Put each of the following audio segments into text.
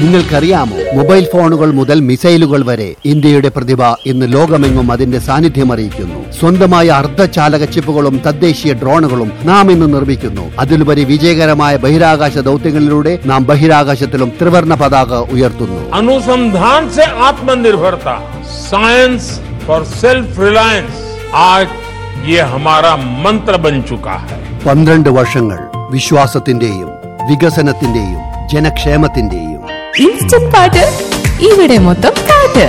നിങ്ങൾക്കറിയാമോ മൊബൈൽ ഫോണുകൾ മുതൽ മിസൈലുകൾ വരെ ഇന്ത്യയുടെ പ്രതിഭ ഇന്ന് ലോകമെങ്ങും അതിന്റെ സാന്നിധ്യം അറിയിക്കുന്നു സ്വന്തമായ അർദ്ധചാലക ചിപ്പുകളും തദ്ദേശീയ ഡ്രോണുകളും നാം ഇന്ന് നിർമ്മിക്കുന്നു അതിലുപരി വിജയകരമായ ബഹിരാകാശ ദൗത്യങ്ങളിലൂടെ നാം ബഹിരാകാശത്തിലും ത്രിവർണ പതാക ഉയർത്തുന്നു अनुसंधान से आत्मनिर्भरता साइंस फॉर सेल्फ रिलायंस आज ये हमारा मंत्र बन चुका है പന്ത്രണ്ട് വർഷങ്ങൾ വിശ്വാസത്തിന്റെയും വികസനത്തിന്റെയും ജനക്ഷേമത്തിന്റെയും ഇൻസ്റ്റന്റ് പാട്ട് ഇവിടെ മൊത്തം പാട്ട്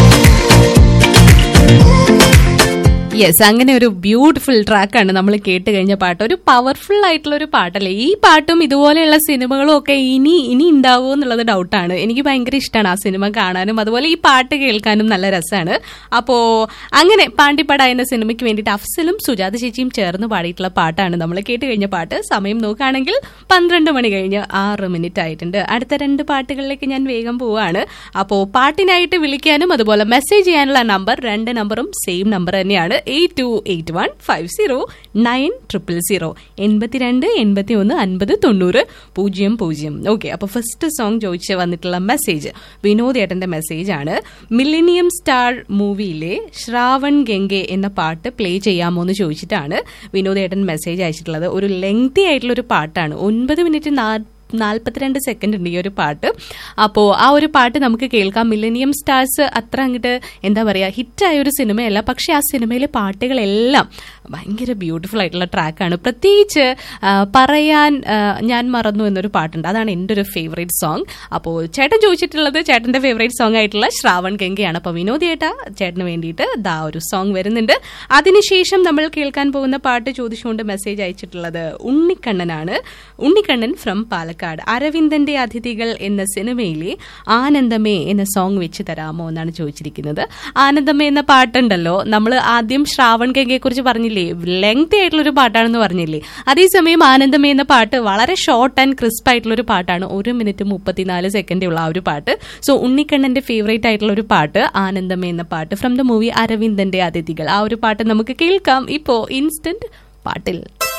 യെസ് അങ്ങനെ ഒരു ബ്യൂട്ടിഫുൾ ട്രാക്കാണ് നമ്മൾ കേട്ട് കഴിഞ്ഞ പാട്ട് ഒരു പവർഫുൾ ആയിട്ടുള്ള ഒരു പാട്ടല്ലേ ഈ പാട്ടും ഇതുപോലെയുള്ള സിനിമകളും ഒക്കെ ഇനി ഇനി ഉണ്ടാവുമോ എന്നുള്ളത് ഡൗട്ടാണ് എനിക്ക് ഭയങ്കര ഇഷ്ടമാണ് ആ സിനിമ കാണാനും അതുപോലെ ഈ പാട്ട് കേൾക്കാനും നല്ല രസമാണ് അപ്പോ അങ്ങനെ പാണ്ടിപ്പട എന്ന സിനിമയ്ക്ക് വേണ്ടിയിട്ട് അഫ്സലും സുജാത ചേച്ചിയും ചേർന്ന് പാടിയിട്ടുള്ള പാട്ടാണ് നമ്മൾ കേട്ട് കഴിഞ്ഞ പാട്ട് സമയം നോക്കുകയാണെങ്കിൽ പന്ത്രണ്ട് മണി കഴിഞ്ഞ് ആറ് മിനിറ്റ് ആയിട്ടുണ്ട് അടുത്ത രണ്ട് പാട്ടുകളിലേക്ക് ഞാൻ വേഗം പോവുകയാണ് അപ്പോൾ പാട്ടിനായിട്ട് വിളിക്കാനും അതുപോലെ മെസ്സേജ് ചെയ്യാനുള്ള നമ്പർ രണ്ട് നമ്പറും സെയിം നമ്പർ തന്നെയാണ് eight two eight one five zero nine triple zero എൺപത്തിരണ്ട് എൺപത്തി ഒന്ന് അൻപത് തൊണ്ണൂറ് പൂജ്യം പൂജ്യം ഓക്കെ അപ്പോൾ ഫസ്റ്റ് സോങ് ചോദിച്ച് വന്നിട്ടുള്ള മെസ്സേജ് വിനോദ് ഏട്ടന്റെ മെസ്സേജ് ആണ് മില്ലിനിയം സ്റ്റാർ മൂവിയിലെ ശ്രാവൺ ഗംഗെ എന്ന പാട്ട് പ്ലേ ചെയ്യാമോ എന്ന് ചോദിച്ചിട്ടാണ് വിനോദ് ഏട്ടൻ മെസ്സേജ് അയച്ചിട്ടുള്ളത് ഒരു ലെങ്തി ആയിട്ടുള്ള ഒരു പാട്ടാണ് ഒൻപത് മിനിറ്റ് നാ നാൽപ്പത്തിരണ്ട് സെക്കൻഡ് ഉണ്ട് ഈ ഒരു പാട്ട് അപ്പോൾ ആ ഒരു പാട്ട് നമുക്ക് കേൾക്കാം മില്ലനിയം സ്റ്റാർസ് അത്ര അങ്ങോട്ട് എന്താ പറയുക ഹിറ്റായ ഒരു സിനിമയല്ല പക്ഷേ ആ സിനിമയിലെ പാട്ടുകളെല്ലാം ഭയങ്കര ബ്യൂട്ടിഫുൾ ആയിട്ടുള്ള ട്രാക്കാണ് പ്രത്യേകിച്ച് ആ, പറയാൻ ആ, ഞാൻ മറന്നു എന്നൊരു പാട്ടുണ്ട് അതാണ് എൻ്റെ ഒരു ഫേവറേറ്റ് സോങ് അപ്പോൾ ചേട്ടൻ ചോദിച്ചിട്ടുള്ളത് ചേട്ടൻ്റെ ഫേവറേറ്റ് സോങ് ആയിട്ടുള്ള ശ്രാവൺ ഗംഗയാണ് അപ്പോൾ വിനോദ് ചേട്ടാ ചേട്ടന് വേണ്ടിയിട്ട് ദാ ഒരു സോങ് വരുന്നുണ്ട് അതിനുശേഷം നമ്മൾ കേൾക്കാൻ പോകുന്ന പാട്ട് ചോദിച്ചുകൊണ്ട് മെസ്സേജ് അയച്ചിട്ടുള്ളത് ഉണ്ണിക്കണ്ണനാണ് ഉണ്ണിക്കണ്ണൻ ഫ്രം പാലക്കാട് അരവിന്ദന്റെ അതിഥികൾ എന്ന സിനിമയിലെ ആനന്ദമേ എന്ന സോങ് വെച്ച് തരാമോ എന്നാണ് ചോദിച്ചിരിക്കുന്നത് ആനന്ദമേ എന്ന പാട്ടുണ്ടല്ലോ നമ്മൾ ആദ്യം ശ്രാവൺ ഗംഗയെ കുറിച്ച് പറഞ്ഞില്ലേ ലെങ്തി ആയിട്ടുള്ള ഒരു പാട്ടാണെന്ന് പറഞ്ഞില്ലേ അതേസമയം ആനന്ദമേ എന്ന പാട്ട് വളരെ ഷോർട്ട് ആൻഡ് ക്രിസ്പ് ആയിട്ടുള്ള ഒരു പാട്ടാണ് ഒരു മിനിറ്റ് മുപ്പത്തിനാല് സെക്കൻഡേ ഉള്ള ആ ഒരു പാട്ട് സോ ഉണ്ണിക്കണ്ണന്റെ ഫേവറേറ്റ് ആയിട്ടുള്ള ഒരു പാട്ട് ആനന്ദമേ എന്ന പാട്ട് ഫ്രം ദ മൂവി അരവിന്ദന്റെ അതിഥികൾ ആ ഒരു പാട്ട് നമുക്ക് കേൾക്കാം ഇപ്പോ ഇൻസ്റ്റന്റ് പാട്ടിൽ